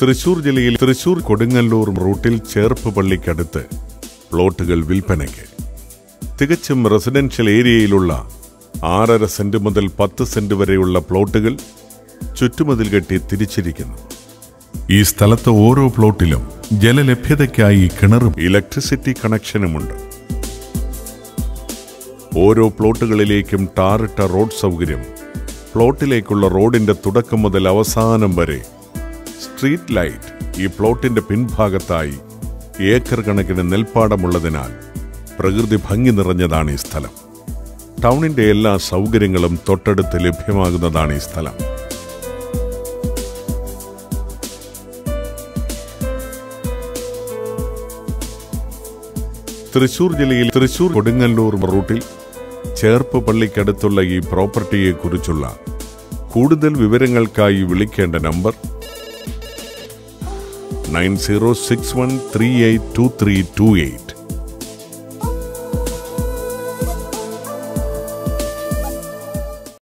തൃശൂർ ജില്ലയിൽ തൃശൂർ കൊടുങ്ങല്ലൂർ റൂട്ടിൽ ചേർപ്പ് പള്ളിക്കടുത്ത് പ്ലോട്ടുകൾ വിൽപ്പനയ്ക്ക് തികച്ചും റെസിഡൻഷ്യൽ ഏരിയയിലുള്ള ആറര സെന്റ് മുതൽ പത്ത് സെന്റ് വരെയുള്ള പ്ലോട്ടുകൾ ചുറ്റുമതിൽ കെട്ടി തിരിച്ചിരിക്കുന്നു ഈ സ്ഥലത്ത് ഓരോ പ്ലോട്ടിലും ജലലഭ്യതയ്ക്കായി കിണറും ഇലക്ട്രിസിറ്റി കണക്ഷനുമുണ്ട് ഓരോ പ്ലോട്ടുകളിലേക്കും ടാറിട്ട റോഡ് സൗകര്യം പ്ലോട്ടിലേക്കുള്ള റോഡിന്റെ തുടക്കം മുതൽ അവസാനം വരെ സ്ട്രീറ്റ് ലൈറ്റ് ഈ പ്ലോട്ടിന്റെ പിൻഭാഗത്തായി ഏക്കർ കണക്കിന് നെൽപ്പാടമുള്ളതിനാൽ പ്രകൃതി ഭംഗി നിറഞ്ഞതാണ് ഈ സ്ഥലം ടൗണിന്റെ എല്ലാ സൗകര്യങ്ങളും തൊട്ടടുത്ത് ലഭ്യമാകുന്നതാണ് ഈ സ്ഥലം തൃശൂർ ജില്ലയിൽ തൃശൂർ കൊടുങ്ങല്ലൂർ റൂട്ടിൽ ചേർപ്പ് പള്ളിക്കടുത്തുള്ള ഈ പ്രോപ്പർട്ടിയെക്കുറിച്ചുള്ള കൂടുതൽ വിവരങ്ങൾക്കായി വിളിക്കേണ്ട number nine zero six one three eight two three two eight